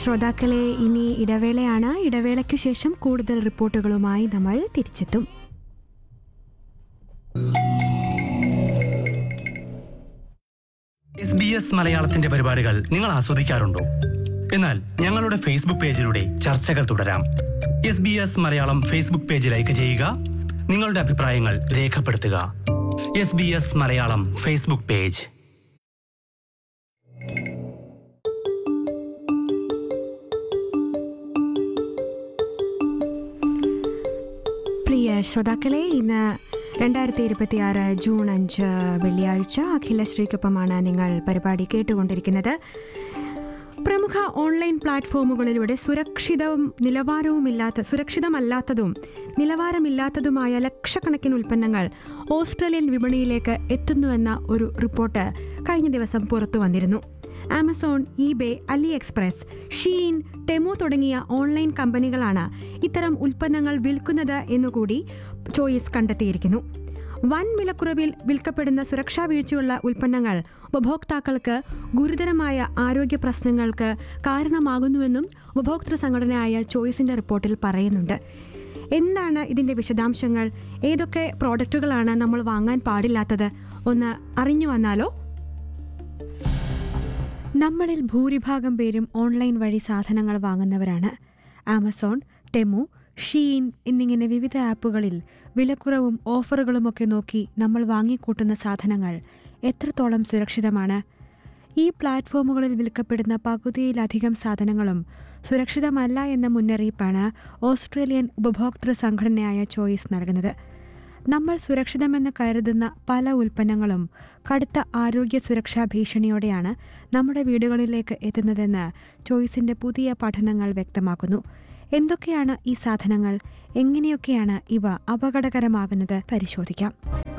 ശ്രോതാക്കളെ ഇനി ഇടവേളയാണ് ഇടവേളയ്ക്ക് ശേഷം കൂടുതൽ റിപ്പോർട്ടുകളുമായി നമ്മൾ തിരിച്ചെത്തും എസ് ബി എസ് മലയാളത്തിന്റെ പരിപാടികൾ നിങ്ങൾ ആസ്വദിക്കാറുണ്ടോ എന്നാൽ ഞങ്ങളുടെ ഫേസ്ബുക്ക് പേജിലൂടെ ചർച്ചകൾ തുടരാം S B S Malayalam Facebook page like ചെയ്യുക നിങ്ങളുടെ അഭിപ്രായങ്ങൾ രേഖപ്പെടുത്തുക S B S Malayalam Facebook page പ്രിയ ശ്രോതാക്കളെ ഇന്ന് രണ്ടായിരത്തി ഇരുപത്തി ആറ് ജൂൺ അഞ്ച് വെള്ളിയാഴ്ച അഖിലശ്രീക്കൊപ്പമാണ് നിങ്ങൾ പരിപാടി കേട്ടുകൊണ്ടിരിക്കുന്നത് പ്രമുഖ ഓൺലൈൻ പ്ലാറ്റ്ഫോമുകളിലൂടെ സുരക്ഷിതവും നിലവാരവുമില്ലാത്ത സുരക്ഷിതമല്ലാത്തതും നിലവാരമില്ലാത്തതുമായ ലക്ഷക്കണക്കിന് ഉൽപ്പന്നങ്ങൾ ഓസ്ട്രേലിയൻ വിപണിയിലേക്ക് എത്തുന്നുവെന്ന ഒരു റിപ്പോർട്ട് കഴിഞ്ഞ ദിവസം പുറത്തു വന്നിരുന്നു Amazon eBay AliExpress Shein Temu തുടങ്ങിയ ഓൺലൈൻ കമ്പനികളാണ് ഇത്തരം ഉൽപ്പന്നങ്ങൾ വിൽക്കുന്നത് എന്നുകൂടി ചോയ്സ് കണ്ടെത്തിയിരിക്കുന്നു വൻ വിലക്കുറവിൽ വിൽക്കപ്പെടുന്ന സുരക്ഷാ വീഴ്ചയുള്ള ഉൽപ്പന്നങ്ങൾ ഉപഭോക്താക്കൾക്ക് ഗുരുതരമായ ആരോഗ്യ പ്രശ്നങ്ങൾക്ക് കാരണമാകുന്നുവെന്നും ഉപഭോക്തൃ സംഘടനയായ ചോയ്സിന്റെ റിപ്പോർട്ടിൽ പറയുന്നുണ്ട് എന്താണ് ഇതിന്റെ വിശദാംശങ്ങൾ ഏതൊക്കെ പ്രോഡക്റ്റുകളാണ് നമ്മൾ വാങ്ങാൻ പാടില്ലാത്തത് ഒന്ന് അറിഞ്ഞു വന്നാലോ നമ്മളിൽ ഭൂരിഭാഗം പേരും ഓൺലൈൻ വഴി സാധനങ്ങൾ വാങ്ങുന്നവരാണ് ആമസോൺ ടെമു ഷീൻ എന്നിങ്ങനെ വിവിധ ആപ്പുകളിൽ വിലക്കുറവും ഓഫറുകളുമൊക്കെ നോക്കി നമ്മൾ വാങ്ങിക്കൂട്ടുന്ന സാധനങ്ങൾ എത്രത്തോളം സുരക്ഷിതമാണ് ഈ പ്ലാറ്റ്ഫോമുകളിൽ വിൽക്കപ്പെടുന്ന പകുതിയിലധികം സാധനങ്ങളും സുരക്ഷിതമല്ല എന്ന മുന്നറിയിപ്പാണ് ഓസ്ട്രേലിയൻ ഉപഭോക്തൃ സംഘടനയായ ചോയ്സ് നൽകുന്നത് നമ്മൾ സുരക്ഷിതമെന്ന് കരുതുന്ന പല ഉൽപ്പന്നങ്ങളും കടുത്ത ആരോഗ്യ സുരക്ഷാ ഭീഷണിയോടെയാണ് നമ്മുടെ വീടുകളിലേക്ക് എത്തുന്നതെന്ന് ചോയ്സിന്റെ പുതിയ പഠനങ്ങൾ വ്യക്തമാക്കുന്നു എന്തൊക്കെയാണ് ഈ സാധനങ്ങൾ എങ്ങനെയൊക്കെയാണ് ഇവ അപകടകരമാകുന്നത് പരിശോധിക്കാം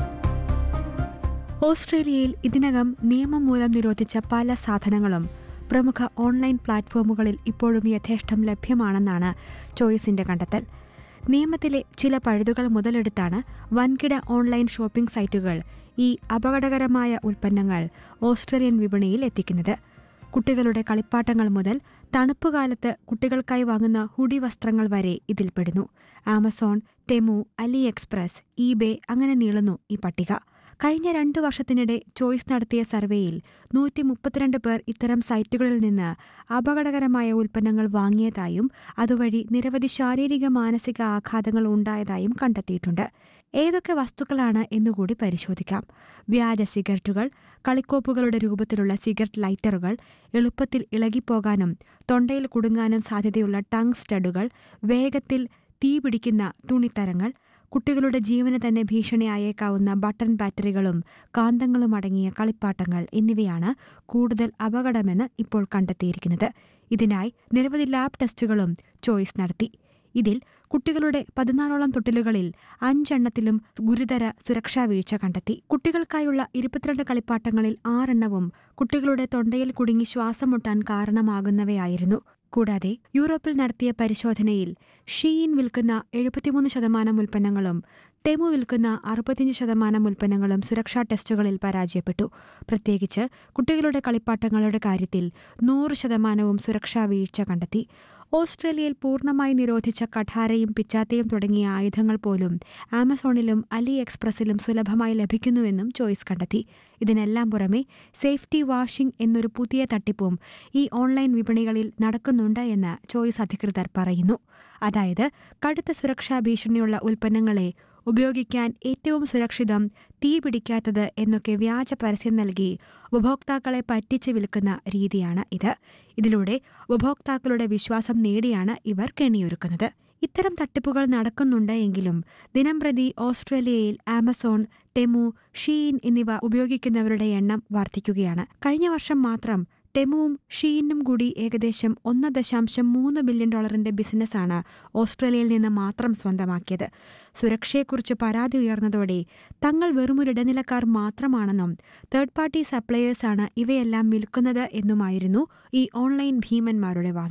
ഓസ്ട്രേലിയയിൽ ഇതിനകം നിയമം മൂലം നിരോധിച്ച പല സാധനങ്ങളും പ്രമുഖ ഓൺലൈൻ പ്ലാറ്റ്ഫോമുകളിൽ ഇപ്പോഴും യഥേഷ്ടം ലഭ്യമാണെന്നാണ് ചോയ്സിന്റെ കണ്ടെത്തൽ നിയമത്തിലെ ചില പഴുതുകൾ മുതലെടുത്താണ് വൻകിട ഓൺലൈൻ ഷോപ്പിംഗ് സൈറ്റുകൾ ഈ അപകടകരമായ ഉൽപ്പന്നങ്ങൾ ഓസ്ട്രേലിയൻ വിപണിയിൽ എത്തിക്കുന്നത് കുട്ടികളുടെ കളിപ്പാട്ടങ്ങൾ മുതൽ തണുപ്പുകാലത്ത് കുട്ടികൾക്കായി വാങ്ങുന്ന ഹുഡി വസ്ത്രങ്ങൾ വരെ ഇതിൽപ്പെടുന്നു Amazon Temu AliExpress eBay അങ്ങനെ നീളുന്നു ഈ പട്ടിക കഴിഞ്ഞ രണ്ടു വർഷത്തിനിടെ ചോയ്സ് നടത്തിയ സർവേയിൽ നൂറ്റി മുപ്പത്തിരണ്ട് പേർ ഇത്തരം സൈറ്റുകളിൽ നിന്ന് അപകടകരമായ ഉൽപ്പന്നങ്ങൾ വാങ്ങിയതായും അതുവഴി നിരവധി ശാരീരിക മാനസിക ആഘാതങ്ങൾ ഉണ്ടായതായും കണ്ടെത്തിയിട്ടുണ്ട് ഏതൊക്കെ വസ്തുക്കളാണ് എന്നുകൂടി പരിശോധിക്കാം വ്യാജ സിഗരറ്റുകൾ കളിക്കോപ്പുകളുടെ രൂപത്തിലുള്ള സിഗരറ്റ് ലൈറ്ററുകൾ എളുപ്പത്തിൽ ഇളകിപ്പോകാനും തൊണ്ടയിൽ കുടുങ്ങാനും സാധ്യതയുള്ള ടങ് സ്റ്റഡുകൾ വേഗത്തിൽ തീപിടിക്കുന്ന തുണിത്തരങ്ങൾ കുട്ടികളുടെ ജീവന് തന്നെ ഭീഷണിയായേക്കാവുന്ന ബട്ടൺ ബാറ്ററികളും കാന്തങ്ങളും അടങ്ങിയ കളിപ്പാട്ടങ്ങൾ എന്നിവയാണ് കൂടുതൽ അപകടമെന്ന് ഇപ്പോൾ കണ്ടെത്തിയിരിക്കുന്നത് ഇതിനായി നിരവധി ലാബ് ടെസ്റ്റുകളും ചോയ്സ് നടത്തി ഇതിൽ കുട്ടികളുടെ പതിനാലോളം തൊട്ടിലുകളിൽ അഞ്ചെണ്ണത്തിലും ഗുരുതര സുരക്ഷാ വീഴ്ച കണ്ടെത്തി കുട്ടികൾക്കായുള്ള ഇരുപത്തിരണ്ട് കളിപ്പാട്ടങ്ങളിൽ ആറെണ്ണവും കുട്ടികളുടെ തൊണ്ടയിൽ കുടുങ്ങി ശ്വാസം മുട്ടാൻ കാരണമാകുന്നവയായിരുന്നു കൂടാതെ യൂറോപ്പിൽ നടത്തിയ പരിശോധനയിൽ ഷീൻ വിൽക്കുന്ന എഴുപത്തിമൂന്ന് ശതമാനം ഉൽപ്പന്നങ്ങളും ടെമു വിൽക്കുന്ന അറുപത്തിയഞ്ച് ശതമാനം ഉൽപ്പന്നങ്ങളും സുരക്ഷാ ടെസ്റ്റുകളിൽ പരാജയപ്പെട്ടു പ്രത്യേകിച്ച് കുട്ടികളുടെ കളിപ്പാട്ടങ്ങളുടെ കാര്യത്തിൽ നൂറ് ശതമാനവും സുരക്ഷാ വീഴ്ച കണ്ടെത്തി ഓസ്ട്രേലിയയിൽ പൂർണ്ണമായി നിരോധിച്ച കഠാരയും പിച്ചാത്തയും തുടങ്ങിയ ആയുധങ്ങൾ പോലും ആമസോണിലും അലി എക്സ്പ്രസിലും സുലഭമായി ലഭിക്കുന്നുവെന്നും ചോയ്സ് കണ്ടെത്തി ഇതിനെല്ലാം പുറമെ സേഫ്റ്റി വാഷിംഗ് എന്നൊരു പുതിയ തട്ടിപ്പും ഈ ഓൺലൈൻ വിപണികളിൽ നടക്കുന്നുണ്ട് എന്ന് ചോയ്സ് അധികൃതർ പറയുന്നു അതായത് കടുത്ത സുരക്ഷാ ഭീഷണിയുള്ള ഉൽപ്പന്നങ്ങളെ ഉപയോഗിക്കാൻ ഏറ്റവും സുരക്ഷിതം തീ പിടിക്കാത്തത് എന്നൊക്കെ വ്യാജ പരസ്യം നൽകി ഉപഭോക്താക്കളെ പറ്റിച്ച് വിൽക്കുന്ന രീതിയാണ് ഇത് ഇതിലൂടെ ഉപഭോക്താക്കളുടെ വിശ്വാസം നേടിയാണ് ഇവർ കെണിയൊരുക്കുന്നത് ഇത്തരം തട്ടിപ്പുകൾ നടക്കുന്നുണ്ട് എങ്കിലും ദിനംപ്രതി ഓസ്ട്രേലിയയിൽ ആമസോൺ ടെമു ഷീൻ എന്നിവ ഉപയോഗിക്കുന്നവരുടെ എണ്ണം വർദ്ധിക്കുകയാണ് കഴിഞ്ഞ വർഷം മാത്രം ടെമുവും ഷീനും കൂടി ഏകദേശം ഒന്ന് ദശാംശം മൂന്ന് ബില്യൺ ഡോളറിന്റെ ബിസിനസ്സാണ് ഓസ്ട്രേലിയയിൽ നിന്ന് മാത്രം സ്വന്തമാക്കിയത് സുരക്ഷയെക്കുറിച്ച് പരാതി ഉയർന്നതോടെ തങ്ങൾ വെറുമൊരു ഇടനിലക്കാർ മാത്രമാണെന്നും തേർഡ് പാർട്ടി സപ്ലയേഴ്സാണ് ഇവയെല്ലാം വിൽക്കുന്നത് എന്നുമായിരുന്നു ഈ ഓൺലൈൻ ഭീമന്മാരുടെ വാദം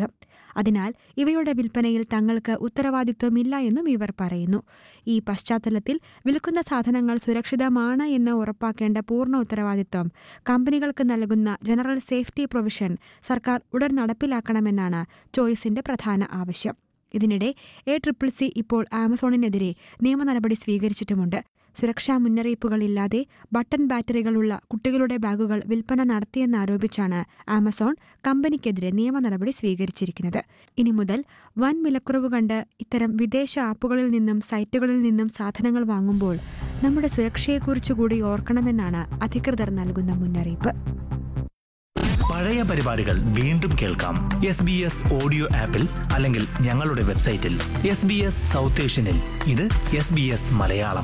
അതിനാൽ ഇവയുടെ വിൽപ്പനയിൽ തങ്ങൾക്ക് ഉത്തരവാദിത്വമില്ല എന്നും ഇവർ പറയുന്നു ഈ പശ്ചാത്തലത്തിൽ വിൽക്കുന്ന സാധനങ്ങൾ സുരക്ഷിതമാണ് എന്ന് ഉറപ്പാക്കേണ്ട പൂർണ്ണ ഉത്തരവാദിത്വം കമ്പനികൾക്ക് നൽകുന്ന ജനറൽ സേഫ്റ്റി പ്രൊവിഷൻ സർക്കാർ ഉടൻ നടപ്പിലാക്കണമെന്നാണ് ചോയ്സിന്റെ പ്രധാന ആവശ്യം ഇതിനിടെ എ ട്രിപ്പിൾ സി ഇപ്പോൾ ആമസോണിനെതിരെ നിയമ നടപടി സ്വീകരിച്ചിട്ടുമുണ്ട് സുരക്ഷാ മുന്നറിയിപ്പുകളില്ലാതെ ബട്ടൺ ബാറ്ററികളുള്ള കുട്ടികളുടെ ബാഗുകൾ വിൽപ്പന നടത്തിയെന്നാരോപിച്ചാണ് ആമസോൺ കമ്പനിക്കെതിരെ നിയമ നടപടി സ്വീകരിച്ചിരിക്കുന്നത് ഇനി മുതൽ വൻ വിലക്കുറവ് കണ്ട് ഇത്തരം വിദേശ ആപ്പുകളിൽ നിന്നും സൈറ്റുകളിൽ നിന്നും സാധനങ്ങൾ വാങ്ങുമ്പോൾ നമ്മുടെ സുരക്ഷയെക്കുറിച്ച് കൂടി ഓർക്കണമെന്നാണ് അധികൃതർ നൽകുന്ന മുന്നറിയിപ്പ് പഴയ പരിപാടികൾ വീണ്ടും കേൾക്കാം എസ് ബി എസ് ഓഡിയോ ആപ്പിൽ അല്ലെങ്കിൽ ഞങ്ങളുടെ വെബ്സൈറ്റിൽ എസ് ബി എസ് സൗത്ത് ഏഷ്യനിൽ ഇത് എസ് ബി എസ് മലയാളം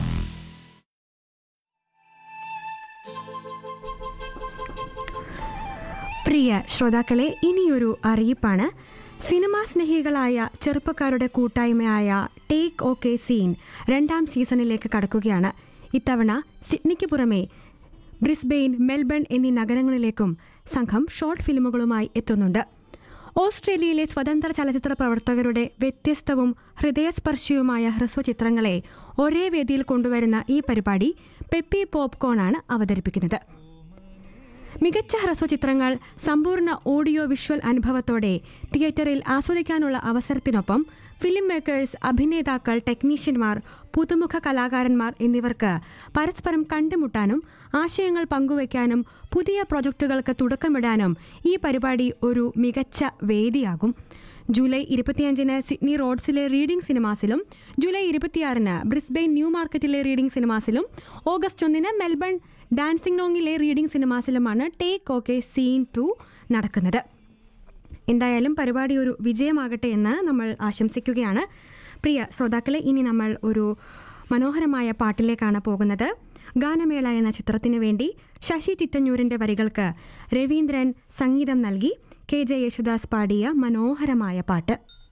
പ്രിയ ശ്രോതാക്കളെ ഇനിയൊരു അറിയിപ്പാണ് സിനിമാ സ്നേഹികളായ ചെറുപ്പക്കാരുടെ കൂട്ടായ്മയായ ടേക്ക് ഓക്കെ സീൻ രണ്ടാം സീസണിലേക്ക് കടക്കുകയാണ് ഇത്തവണ സിഡ്നിക്ക് പുറമെ ബ്രിസ്ബെയിൻ മെൽബൺ എന്നീ നഗരങ്ങളിലേക്കും സംഘം ഷോർട്ട് ഫിലിമുകളുമായി എത്തുന്നുണ്ട് ഓസ്ട്രേലിയയിലെ സ്വതന്ത്ര ചലച്ചിത്ര പ്രവർത്തകരുടെ വ്യത്യസ്തവും ഹൃദയസ്പർശിയുമായ ഹ്രസ്വചിത്രങ്ങളെ ഒരേ വേദിയിൽ കൊണ്ടുവരുന്ന ഈ പരിപാടി പെപ്പി പോപ്കോൺ ആണ് അവതരിപ്പിക്കുന്നത് മികച്ച ഹ്രസ്വചിത്രങ്ങൾ സമ്പൂർണ്ണ ഓഡിയോ വിഷ്വൽ അനുഭവത്തോടെ തിയേറ്ററിൽ ആസ്വദിക്കാനുള്ള അവസരത്തിനൊപ്പം ഫിലിം മേക്കേഴ്സ് അഭിനേതാക്കൾ ടെക്നീഷ്യന്മാർ പുതുമുഖ കലാകാരന്മാർ എന്നിവർക്ക് പരസ്പരം കണ്ടുമുട്ടാനും ആശയങ്ങൾ പങ്കുവയ്ക്കാനും പുതിയ പ്രൊജക്ടുകൾക്ക് തുടക്കമിടാനും ഈ പരിപാടി ഒരു മികച്ച വേദിയാകും ജൂലൈ ഇരുപത്തിയഞ്ചിന് സിഡ്നി റോഡ്സിലെ റീഡിംഗ് സിനിമാസിലും ജൂലൈ ഇരുപത്തിയാറിന് ബ്രിസ്ബെയിൻ ന്യൂ മാർക്കറ്റിലെ റീഡിംഗ് സിനിമാസിലും ഓഗസ്റ്റ് ഒന്നിന് മെൽബൺ ഡാൻസിംഗ് നോങ്ങിലെ റീഡിംഗ് സിനിമാസിലുമാണ് ടേക്ക് ഓക്കെ സീൻ ടു നടക്കുന്നത് എന്തായാലും പരിപാടി ഒരു വിജയമാകട്ടെ എന്ന് നമ്മൾ ആശംസിക്കുകയാണ് പ്രിയ ശ്രോതാക്കളെ ഇനി നമ്മൾ ഒരു മനോഹരമായ പാട്ടിലേക്കാണ് പോകുന്നത് ഗാനമേള എന്ന ചിത്രത്തിനു വേണ്ടി ശശി ചിറ്റഞ്ഞൂരിൻ്റെ വരികൾക്ക് രവീന്ദ്രൻ സംഗീതം നൽകി കെ ജെ യേശുദാസ് പാടിയ മനോഹരമായ പാട്ട്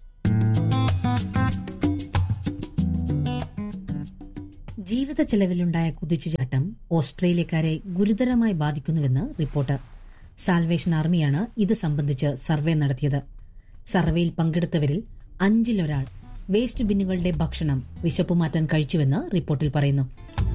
ജീവിത ചെലവിലുണ്ടായ കുതിച്ചുചാട്ടം ഓസ്ട്രേലിയക്കാരെ ഗുരുതരമായി ബാധിക്കുന്നുവെന്ന് റിപ്പോർട്ട് സാൽവേഷൻ ആർമിയാണ് ഇത് സംബന്ധിച്ച് സർവേ നടത്തിയത് സർവേയിൽ പങ്കെടുത്തവരിൽ അഞ്ചിലൊരാൾ വേസ്റ്റ് ബിന്നുകളുടെ ഭക്ഷണം വിശപ്പ് മാറ്റാൻ കഴിച്ചുവെന്ന് റിപ്പോർട്ടിൽ പറയുന്നു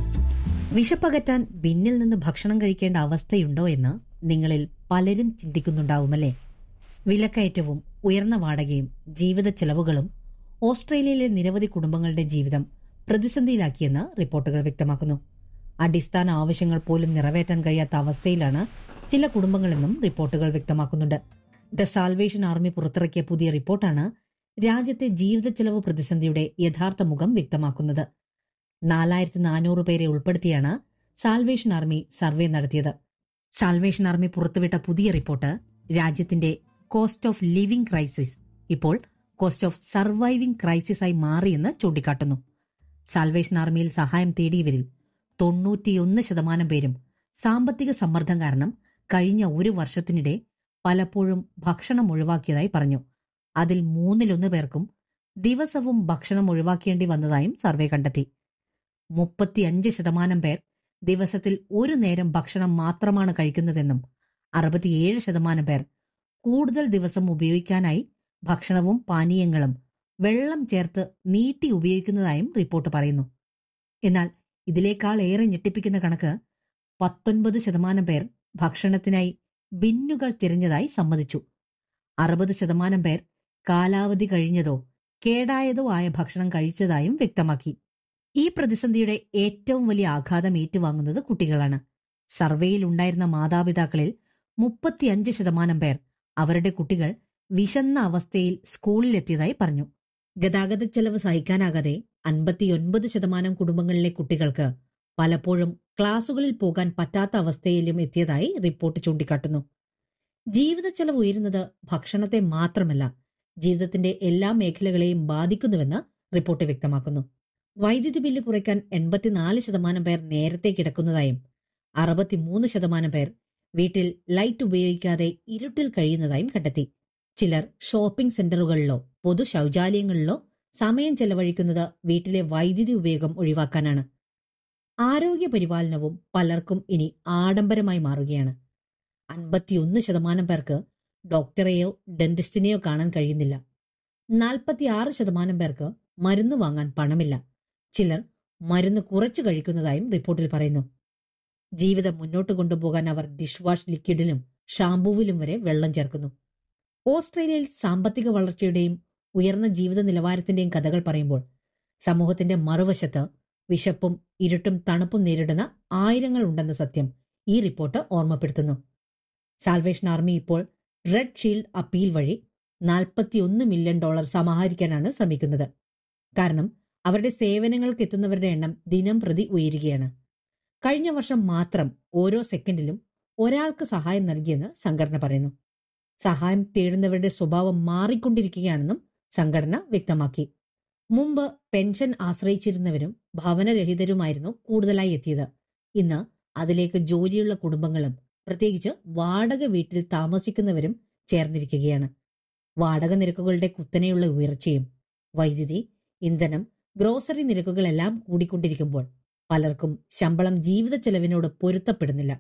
വിശപ്പകറ്റാൻ ബിന്നിൽ നിന്ന് ഭക്ഷണം കഴിക്കേണ്ട അവസ്ഥയുണ്ടോ എന്ന് നിങ്ങളിൽ പലരും ചിന്തിക്കുന്നുണ്ടാവുമല്ലേ വിലക്കയറ്റവും ഉയർന്ന വാടകയും ജീവിത ചെലവുകളും ഓസ്ട്രേലിയയിലെ നിരവധി കുടുംബങ്ങളുടെ ജീവിതം പ്രതിസന്ധിയിലാക്കിയെന്ന് റിപ്പോർട്ടുകൾ വ്യക്തമാക്കുന്നു അടിസ്ഥാന ആവശ്യങ്ങൾ പോലും നിറവേറ്റാൻ കഴിയാത്ത അവസ്ഥയിലാണ് ചില കുടുംബങ്ങളെന്നും റിപ്പോർട്ടുകൾ വ്യക്തമാക്കുന്നുണ്ട് ദ സാൽവേഷൻ ആർമി പുറത്തിറക്കിയ പുതിയ റിപ്പോർട്ടാണ് രാജ്യത്തെ ജീവിത ചെലവ് പ്രതിസന്ധിയുടെ യഥാർത്ഥ മുഖം വ്യക്തമാക്കുന്നത് നാലായിരത്തി നാനൂറ് പേരെ ഉൾപ്പെടുത്തിയാണ് സാൽവേഷൻ ആർമി സർവേ നടത്തിയത് സാൽവേഷൻ ആർമി പുറത്തുവിട്ട പുതിയ റിപ്പോർട്ട് രാജ്യത്തിന്റെ കോസ്റ്റ് ഓഫ് ലിവിംഗ് ക്രൈസിസ് ഇപ്പോൾ കോസ്റ്റ് ഓഫ് സർവൈവിംഗ് ക്രൈസിസ് ആയി മാറിയെന്ന് ചൂണ്ടിക്കാട്ടുന്നു സാൽവേഷൻ ആർമിയിൽ സഹായം തേടിയവരിൽ തൊണ്ണൂറ്റിയൊന്ന് ശതമാനം പേരും സാമ്പത്തിക സമ്മർദ്ദം കാരണം കഴിഞ്ഞ ഒരു വർഷത്തിനിടെ പലപ്പോഴും ഭക്ഷണം ഒഴിവാക്കിയതായി പറഞ്ഞു അതിൽ മൂന്നിലൊന്ന് പേർക്കും ദിവസവും ഭക്ഷണം ഒഴിവാക്കേണ്ടി വന്നതായും സർവേ കണ്ടെത്തി മുപ്പത്തിയഞ്ച് ശതമാനം പേർ ദിവസത്തിൽ ഒരു നേരം ഭക്ഷണം മാത്രമാണ് കഴിക്കുന്നതെന്നും അറുപത്തിയേഴ് ശതമാനം പേർ കൂടുതൽ ദിവസം ഉപയോഗിക്കാനായി ഭക്ഷണവും പാനീയങ്ങളും വെള്ളം ചേർത്ത് നീട്ടി ഉപയോഗിക്കുന്നതായും റിപ്പോർട്ട് പറയുന്നു എന്നാൽ ഇതിനേക്കാൾ ഏറെ ഞെട്ടിപ്പിക്കുന്ന കണക്ക് പത്തൊൻപത് ശതമാനം പേർ ഭക്ഷണത്തിനായി ബിന്നുകൾ തിരഞ്ഞതായി സമ്മതിച്ചു അറുപത് ശതമാനം പേർ കാലാവധി കഴിഞ്ഞതോ കേടായതോ ആയ ഭക്ഷണം കഴിച്ചതായും വ്യക്തമാക്കി ഈ പ്രതിസന്ധിയുടെ ഏറ്റവും വലിയ ആഘാതം ഏറ്റുവാങ്ങുന്നത് കുട്ടികളാണ് സർവേയിൽ ഉണ്ടായിരുന്ന മാതാപിതാക്കളിൽ മുപ്പത്തിയഞ്ച് ശതമാനം പേർ അവരുടെ കുട്ടികൾ വിശന്ന അവസ്ഥയിൽ സ്കൂളിലെത്തിയതായി പറഞ്ഞു ഗതാഗത ചെലവ് സഹിക്കാനാകാതെ അൻപത്തിയൊൻപത് ശതമാനം കുടുംബങ്ങളിലെ കുട്ടികൾക്ക് പലപ്പോഴും ക്ലാസുകളിൽ പോകാൻ പറ്റാത്ത അവസ്ഥയിലും എത്തിയതായി റിപ്പോർട്ട് ചൂണ്ടിക്കാട്ടുന്നു ജീവിത ചെലവ് ഉയരുന്നത് ഭക്ഷണത്തെ മാത്രമല്ല ജീവിതത്തിന്റെ എല്ലാ മേഖലകളെയും ബാധിക്കുന്നുവെന്ന് റിപ്പോർട്ട് വ്യക്തമാക്കുന്നു വൈദ്യുതി ബില്ല് കുറയ്ക്കാൻ എൺപത്തിനാല് ശതമാനം പേർ നേരത്തെ കിടക്കുന്നതായും അറുപത്തിമൂന്ന് ശതമാനം പേർ വീട്ടിൽ ലൈറ്റ് ഉപയോഗിക്കാതെ ഇരുട്ടിൽ കഴിയുന്നതായും കണ്ടെത്തി ചിലർ ഷോപ്പിംഗ് സെന്ററുകളിലോ പൊതു ശൗചാലയങ്ങളിലോ സമയം ചെലവഴിക്കുന്നത് വീട്ടിലെ വൈദ്യുതി ഉപയോഗം ഒഴിവാക്കാനാണ് ആരോഗ്യ പരിപാലനവും പലർക്കും ഇനി ആഡംബരമായി മാറുകയാണ് അൻപത്തിയൊന്ന് ശതമാനം പേർക്ക് ഡോക്ടറെയോ ഡെന്റിസ്റ്റിനെയോ കാണാൻ കഴിയുന്നില്ല നാൽപ്പത്തിയാറ് ശതമാനം പേർക്ക് മരുന്ന് വാങ്ങാൻ പണമില്ല ചിലർ മരുന്ന് കുറച്ചു കഴിക്കുന്നതായും റിപ്പോർട്ടിൽ പറയുന്നു ജീവിതം മുന്നോട്ട് കൊണ്ടുപോകാൻ അവർ ഡിഷ് വാഷ് ലിക്വിഡിലും ഷാംപൂവിലും വരെ വെള്ളം ചേർക്കുന്നു ഓസ്ട്രേലിയയിൽ സാമ്പത്തിക വളർച്ചയുടെയും ഉയർന്ന ജീവിത നിലവാരത്തിന്റെയും കഥകൾ പറയുമ്പോൾ സമൂഹത്തിന്റെ മറുവശത്ത് വിശപ്പും ഇരുട്ടും തണുപ്പും നേരിടുന്ന ആയിരങ്ങൾ ഉണ്ടെന്ന സത്യം ഈ റിപ്പോർട്ട് ഓർമ്മപ്പെടുത്തുന്നു സാൽവേഷൻ ആർമി ഇപ്പോൾ റെഡ് ഷീൽഡ് അപ്പീൽ വഴി നാൽപ്പത്തിയൊന്ന് മില്യൺ ഡോളർ സമാഹരിക്കാനാണ് ശ്രമിക്കുന്നത് കാരണം അവരുടെ സേവനങ്ങൾക്ക് എത്തുന്നവരുടെ എണ്ണം ദിനം പ്രതി ഉയരുകയാണ് കഴിഞ്ഞ വർഷം മാത്രം ഓരോ സെക്കൻഡിലും ഒരാൾക്ക് സഹായം നൽകിയെന്ന് സംഘടന പറയുന്നു സഹായം തേടുന്നവരുടെ സ്വഭാവം മാറിക്കൊണ്ടിരിക്കുകയാണെന്നും സംഘടന വ്യക്തമാക്കി മുമ്പ് പെൻഷൻ ആശ്രയിച്ചിരുന്നവരും ഭവനരഹിതരുമായിരുന്നു കൂടുതലായി എത്തിയത് ഇന്ന് അതിലേക്ക് ജോലിയുള്ള കുടുംബങ്ങളും പ്രത്യേകിച്ച് വാടക വീട്ടിൽ താമസിക്കുന്നവരും ചേർന്നിരിക്കുകയാണ് വാടക നിരക്കുകളുടെ കുത്തനെയുള്ള ഉയർച്ചയും വൈദ്യുതി ഇന്ധനം ഗ്രോസറി നിരക്കുകളെല്ലാം കൂടിക്കൊണ്ടിരിക്കുമ്പോൾ പലർക്കും ശമ്പളം ജീവിത ചെലവിനോട് പൊരുത്തപ്പെടുന്നില്ല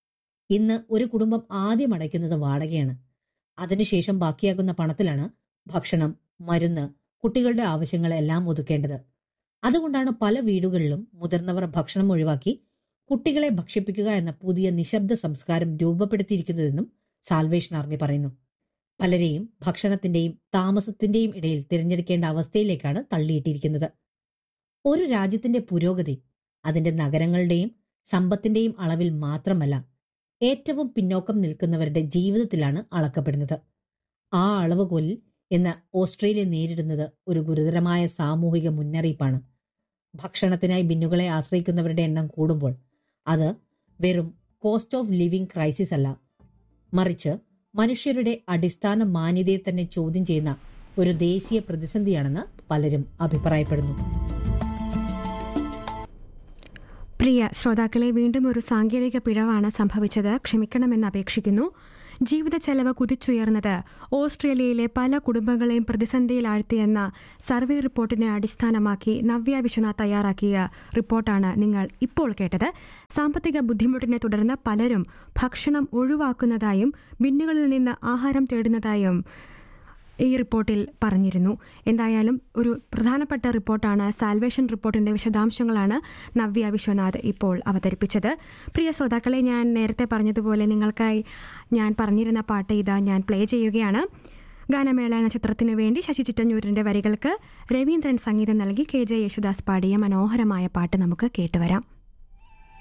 ഇന്ന് ഒരു കുടുംബം ആദ്യം അടയ്ക്കുന്നത് വാടകയാണ് അതിനുശേഷം ബാക്കിയാകുന്ന പണത്തിലാണ് ഭക്ഷണം മരുന്ന് കുട്ടികളുടെ ആവശ്യങ്ങളെല്ലാം ഒതുക്കേണ്ടത് അതുകൊണ്ടാണ് പല വീടുകളിലും മുതിർന്നവർ ഭക്ഷണം ഒഴിവാക്കി കുട്ടികളെ ഭക്ഷിപ്പിക്കുക എന്ന പുതിയ നിശബ്ദ സംസ്കാരം രൂപപ്പെടുത്തിയിരിക്കുന്നതെന്നും സാൽവേഷൻ ആർമി പറയുന്നു പലരെയും ഭക്ഷണത്തിന്റെയും താമസത്തിന്റെയും ഇടയിൽ തിരഞ്ഞെടുക്കേണ്ട അവസ്ഥയിലേക്കാണ് തള്ളിയിട്ടിരിക്കുന്നത് ഒരു രാജ്യത്തിന്റെ പുരോഗതി അതിന്റെ നഗരങ്ങളുടെയും സമ്പത്തിന്റെയും അളവിൽ മാത്രമല്ല ഏറ്റവും പിന്നോക്കം നിൽക്കുന്നവരുടെ ജീവിതത്തിലാണ് അളക്കപ്പെടുന്നത് ആ അളവുകോലിൽ ഇന്ന് ഓസ്ട്രേലിയ നേരിടുന്നത് ഒരു ഗുരുതരമായ സാമൂഹിക മുന്നറിയിപ്പാണ് ഭക്ഷണത്തിനായി ബിന്നുകളെ ആശ്രയിക്കുന്നവരുടെ എണ്ണം കൂടുമ്പോൾ അത് വെറും കോസ്റ്റ് ഓഫ് ലിവിംഗ് ക്രൈസിസ് അല്ല മറിച്ച് മനുഷ്യരുടെ അടിസ്ഥാന മാന്യതയെ തന്നെ ചോദ്യം ചെയ്യുന്ന ഒരു ദേശീയ പ്രതിസന്ധിയാണെന്ന് പലരും അഭിപ്രായപ്പെടുന്നു പ്രിയ ശ്രോതാക്കളെ വീണ്ടും ഒരു സാങ്കേതിക പിഴവാണ് സംഭവിച്ചത് ക്ഷമിക്കണമെന്ന് അപേക്ഷിക്കുന്നു ജീവിത ചെലവ് കുതിച്ചുയർന്നത് ഓസ്ട്രേലിയയിലെ പല കുടുംബങ്ങളെയും പ്രതിസന്ധിയിലാഴ്ത്തിയെന്ന സർവേ റിപ്പോർട്ടിനെ അടിസ്ഥാനമാക്കി നവ്യ വിശ്വനാഥ് തയ്യാറാക്കിയ റിപ്പോർട്ടാണ് നിങ്ങൾ ഇപ്പോൾ കേട്ടത് സാമ്പത്തിക ബുദ്ധിമുട്ടിനെ തുടർന്ന് പലരും ഭക്ഷണം ഒഴിവാക്കുന്നതായും ബിന്നുകളിൽ നിന്ന് ആഹാരം തേടുന്നതായും ഈ റിപ്പോർട്ടിൽ പറഞ്ഞിരുന്നു എന്തായാലും ഒരു പ്രധാനപ്പെട്ട റിപ്പോർട്ടാണ് സാൽവേഷൻ റിപ്പോർട്ടിന്റെ വിശദാംശങ്ങളാണ് നവ്യ വിശ്വനാഥ് ഇപ്പോൾ അവതരിപ്പിച്ചത് പ്രിയ ശ്രോതാക്കളെ ഞാൻ നേരത്തെ പറഞ്ഞതുപോലെ നിങ്ങൾക്കായി ഞാൻ പറഞ്ഞിരുന്ന പാട്ട് ഇതാ ഞാൻ പ്ലേ ചെയ്യുകയാണ് ഗാനമേള എന്ന ചിത്രത്തിനു വേണ്ടി ശശി ചിറ്റഞ്ഞൂരിന്റെ വരികൾക്ക് രവീന്ദ്രൻ സംഗീതം നൽകി കെ ജെ യേശുദാസ് പാടിയ മനോഹരമായ പാട്ട് നമുക്ക് കേട്ടുവരാം